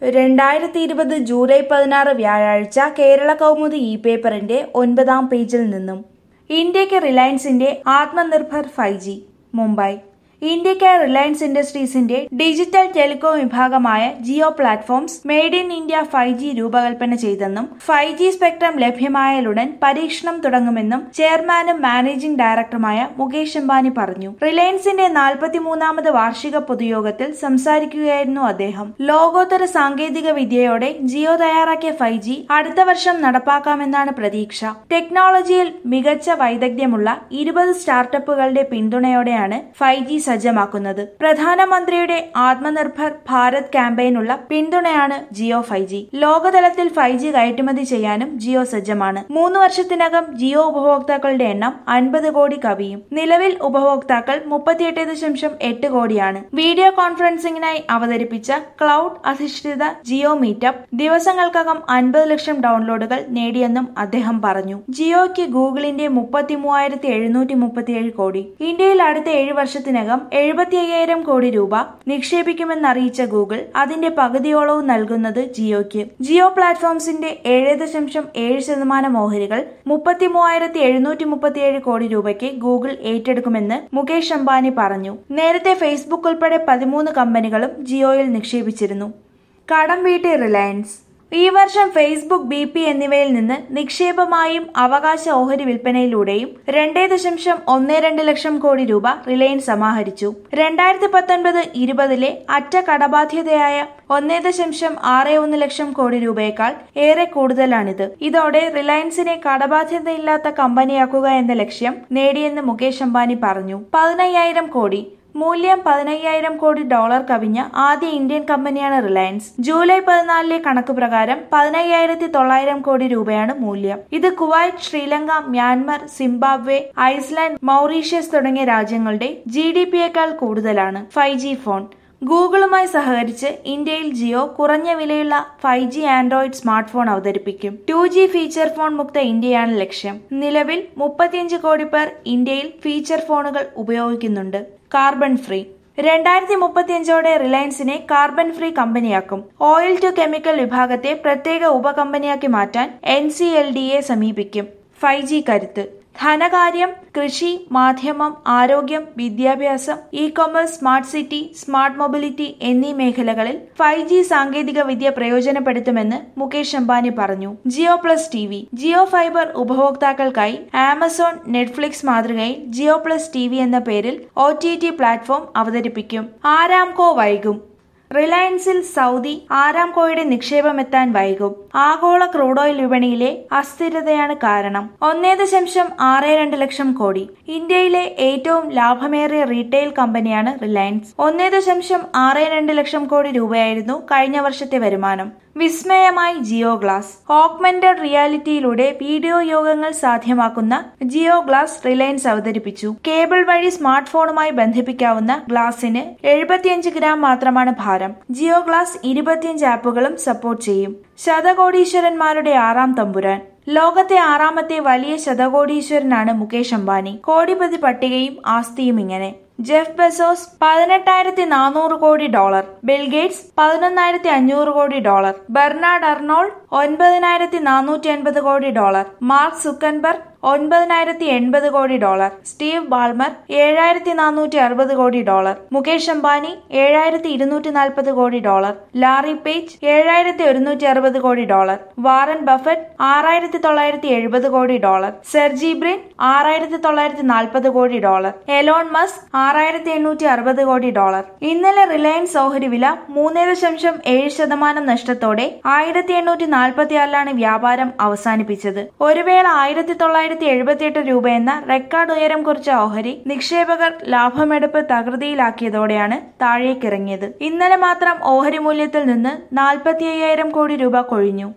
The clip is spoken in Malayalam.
രണ്ടായിരത്തി ഇരുപത് ജൂലൈ പതിനാറ് വ്യാഴാഴ്ച കേരള കൗമുദി ഇ പേപ്പറിന്റെ ഒൻപതാം പേജിൽ നിന്നും ഇന്ത്യക്ക് റിലയൻസിന്റെ ആത്മനിർഭർ ഫൈവ് ജി മുംബൈ ഇന്ത്യക്ക് റിലയൻസ് ഇൻഡസ്ട്രീസിന്റെ ഡിജിറ്റൽ ടെലികോം വിഭാഗമായ Jio platforms made in India five G രൂപകൽപ്പന ചെയ്തെന്നും ഫൈവ് ജി സ്പെക്ട്രം ലഭ്യമായാലുടൻ പരീക്ഷണം തുടങ്ങുമെന്നും ചെയർമാനും മാനേജിംഗ് ഡയറക്ടറുമായ മുകേഷ് അംബാനി പറഞ്ഞു റിലയൻസിന്റെ നാൽപ്പത്തിമൂന്നാമത് വാർഷിക പൊതുയോഗത്തിൽ സംസാരിക്കുകയായിരുന്നു അദ്ദേഹം ലോകോത്തര സാങ്കേതിക വിദ്യയോടെ ജിയോ തയ്യാറാക്കിയ ഫൈവ് ജി അടുത്ത വർഷം നടപ്പാക്കാമെന്നാണ് പ്രതീക്ഷ ടെക്നോളജിയിൽ മികച്ച വൈദഗ്ധ്യമുള്ള ഇരുപത് സ്റ്റാർട്ടപ്പുകളുടെ പിന്തുണയോടെയാണ് ഫൈവ് ജി സജ്ജമാക്കുന്നത് പ്രധാനമന്ത്രിയുടെ ആത്മനിർഭർ ഭാരത് ക്യാമ്പയിനുള്ള പിന്തുണയാണ് ജിയോ ഫൈവ് ജി ലോകതലത്തിൽ ഫൈവ് ജി കയറ്റുമതി ചെയ്യാനും ജിയോ സജ്ജമാണ് മൂന്ന് വർഷത്തിനകം ജിയോ ഉപഭോക്താക്കളുടെ എണ്ണം അൻപത് കോടി കവിയും നിലവിൽ ഉപഭോക്താക്കൾ മുപ്പത്തിയെട്ട് ദശാംശം എട്ട് കോടിയാണ് വീഡിയോ കോൺഫറൻസിംഗിനായി അവതരിപ്പിച്ച ക്ലൗഡ് അധിഷ്ഠിത ജിയോ മീറ്റപ്പ് ദിവസങ്ങൾക്കകം അൻപത് ലക്ഷം ഡൗൺലോഡുകൾ നേടിയെന്നും അദ്ദേഹം പറഞ്ഞു ജിയോയ്ക്ക് ഗൂഗിളിന്റെ മുപ്പത്തി മൂവായിരത്തി എഴുന്നൂറ്റി മുപ്പത്തിയേഴ് കോടി ഇന്ത്യയിൽ അടുത്ത ഏഴ് വർഷത്തിനകം എഴുപത്തി അയ്യായിരം കോടി രൂപ നിക്ഷേപിക്കുമെന്ന് അറിയിച്ച ഗൂഗിൾ അതിന്റെ പകുതിയോളവും നൽകുന്നത് ജിയോയ്ക്ക് ജിയോ പ്ലാറ്റ്ഫോംസിന്റെ ഏഴ് ദശാംശം ഏഴ് ശതമാനം ഓഹരികൾ മുപ്പത്തി മൂവായിരത്തി എഴുന്നൂറ്റി മുപ്പത്തിയേഴ് കോടി രൂപയ്ക്ക് ഗൂഗിൾ ഏറ്റെടുക്കുമെന്ന് മുകേഷ് അംബാനി പറഞ്ഞു നേരത്തെ ഫേസ്ബുക്ക് ഉൾപ്പെടെ പതിമൂന്ന് കമ്പനികളും ജിയോയിൽ നിക്ഷേപിച്ചിരുന്നു കടം വീട്ടി റിലയൻസ് ഈ വർഷം ഫേസ്ബുക്ക് ബി പി എന്നിവയിൽ നിന്ന് നിക്ഷേപമായും അവകാശ ഓഹരി വിൽപ്പനയിലൂടെയും രണ്ടേ ദശാംശം ഒന്ന് രണ്ട് ലക്ഷം കോടി രൂപ റിലയൻസ് സമാഹരിച്ചു രണ്ടായിരത്തി പത്തൊൻപത് ഇരുപതിലെ അറ്റ കടബാധ്യതയായ ഒന്നേ ദശാംശം ആറ് ഒന്ന് ലക്ഷം കോടി രൂപയേക്കാൾ ഏറെ കൂടുതലാണിത് ഇതോടെ റിലയൻസിനെ കടബാധ്യതയില്ലാത്ത കമ്പനിയാക്കുക എന്ന ലക്ഷ്യം നേടിയെന്ന് മുകേഷ് അംബാനി പറഞ്ഞു പതിനയ്യായിരം കോടി മൂല്യം പതിനയ്യായിരം കോടി ഡോളർ കവിഞ്ഞ ആദ്യ ഇന്ത്യൻ കമ്പനിയാണ് റിലയൻസ് ജൂലൈ പതിനാലിലെ കണക്ക് പ്രകാരം പതിനയ്യായിരത്തി തൊള്ളായിരം കോടി രൂപയാണ് മൂല്യം ഇത് Kuwait Sri Lanka Myanmar Zimbabwe Iceland Mauritius തുടങ്ങിയ രാജ്യങ്ങളുടെ ജി ഡി പിയേക്കാൾ കൂടുതലാണ് ഫൈവ് ജി ഫോൺ ഗൂഗിളുമായി സഹകരിച്ച് ഇന്ത്യയിൽ ജിയോ കുറഞ്ഞ വിലയുള്ള five G Android smart phone അവതരിപ്പിക്കും ടു ജി ഫീച്ചർ ഫോൺ മുക്ത ഇന്ത്യയാണ് ലക്ഷ്യം നിലവിൽ മുപ്പത്തിയഞ്ച് കോടി പേർ ഇന്ത്യയിൽ ഫീച്ചർ ഫോണുകൾ ഉപയോഗിക്കുന്നുണ്ട് കാർബൺ ഫ്രീ രണ്ടായിരത്തി മുപ്പത്തിയഞ്ചോടെ റിലയൻസിനെ കാർബൺ ഫ്രീ കമ്പനിയാക്കും ഓയിൽ ടു കെമിക്കൽ വിഭാഗത്തെ പ്രത്യേക ഉപകമ്പനിയാക്കി മാറ്റാൻ N C L D A സമീപിക്കും ഫൈവ് ജി കരുത്ത് ധനകാര്യം കൃഷി മാധ്യമം ആരോഗ്യം വിദ്യാഭ്യാസം e commerce smart city smart mobility എന്നീ മേഖലകളിൽ ഫൈവ് ജി സാങ്കേതിക വിദ്യ പ്രയോജനപ്പെടുത്തുമെന്ന് മുകേഷ് അംബാനി പറഞ്ഞു Jio plus T V Jio fibre ഉപഭോക്താക്കൾക്കായി ആമസോൺ നെറ്റ്ഫ്ലിക്സ് മാതൃകയിൽ ജിയോ പ്ലസ് ടി വി എന്ന പേരിൽ ഒ ടി ടി പ്ലാറ്റ്ഫോം അവതരിപ്പിക്കും ആരാംകോ വൈകും റിലയൻസിൽ സൗദി ആരാംകോയുടെ നിക്ഷേപമെത്താൻ വൈകും ആഗോള ക്രൂഡ് ഓയിൽ വിപണിയിലെ അസ്ഥിരതയാണ് കാരണം ഒന്നേ ദശാംശം ആറ് രണ്ട് ലക്ഷം കോടി ഇന്ത്യയിലെ ഏറ്റവും ലാഭമേറിയ റീറ്റെയിൽ കമ്പനിയാണ് റിലയൻസ് ഒന്നേ ദശാംശം ആറ് രണ്ട് ലക്ഷം കോടി രൂപയായിരുന്നു കഴിഞ്ഞ വർഷത്തെ വരുമാനം വിസ്മയമായി ജിയോ ഗ്ലാസ് ഓഗ്മെന്റഡ് റിയാലിറ്റിയിലൂടെ വീഡിയോ യോഗങ്ങൾ സാധ്യമാക്കുന്ന ജിയോ ഗ്ലാസ് റിലയൻസ് അവതരിപ്പിച്ചു കേബിൾ വഴി സ്മാർട്ട് ഫോണുമായി ബന്ധിപ്പിക്കാവുന്ന ഗ്ലാസിന് എഴുപത്തിയഞ്ച് ഗ്രാം മാത്രമാണ് ഭാരം ജിയോ ഗ്ലാസ് ഇരുപത്തിയഞ്ച് ആപ്പുകളും സപ്പോർട്ട് ചെയ്യും ശതകോടീശ്വരന്മാരുടെ ആറാം തമ്പുരാൻ ലോകത്തെ ആറാമത്തെ വലിയ ശതകോടീശ്വരനാണ് മുകേഷ് അംബാനി കോടിപതി പട്ടികയും ആസ്തിയും ഇങ്ങനെ ജെഫ് ബെസോസ് പതിനെട്ടായിരത്തി നാനൂറ് കോടി ഡോളർ ബിൽഗേറ്റ്സ് പതിനൊന്നായിരത്തി അഞ്ഞൂറ് കോടി ഡോളർ ബെർണാഡ് അർണോൾഡ് ഒൻപതിനായിരത്തി നാനൂറ്റി അൻപത് കോടി ഡോളർ മാർക്ക് സുക്കൻബർഗ് ഒൻപതിനായിരത്തി എൺപത് കോടി ഡോളർ സ്റ്റീവ് ബാൾമർ ഏഴായിരത്തി നാനൂറ്റി അറുപത് കോടി ഡോളർ മുകേഷ് അംബാനി ഏഴായിരത്തി ഇരുന്നൂറ്റി നാൽപ്പത് കോടി ഡോളർ ലാറി പേജ് ഏഴായിരത്തി ഒരുന്നൂറ്റി അറുപത് കോടി ഡോളർ വാറൻ ബഫറ്റ് ആറായിരത്തി തൊള്ളായിരത്തി എഴുപത് കോടി ഡോളർ സെർജി ബ്രിൻ ആറായിരത്തി തൊള്ളായിരത്തി നാൽപ്പത് കോടി ഡോളർ എലോൺ മസ്ക് ആറായിരത്തി എണ്ണൂറ്റി അറുപത് കോടി ഡോളർ ഇന്നലെ റിലയൻസ് ഓഹരി വില മൂന്ന് ദശാംശം ഏഴ് ശതമാനം നഷ്ടത്തോടെ ആയിരത്തി എണ്ണൂറ്റി നാൽപ്പത്തിയാറിലാണ് വ്യാപാരം അവസാനിപ്പിച്ചത് ഒരു വേള ആയിരത്തി തൊള്ളായിരത്തി എഴുപത്തിയെട്ട് രൂപ എന്ന റെക്കോർഡ് ഉയരം കുറിച്ച ഓഹരി നിക്ഷേപകർ ലാഭമെടുപ്പ് തകൃതിയിലാക്കിയതോടെയാണ് താഴേക്കിറങ്ങിയത് ഇന്നലെ മാത്രം ഓഹരി മൂല്യത്തിൽ നിന്ന് നാൽപ്പത്തി അയ്യായിരം കോടി രൂപ കൊഴിഞ്ഞു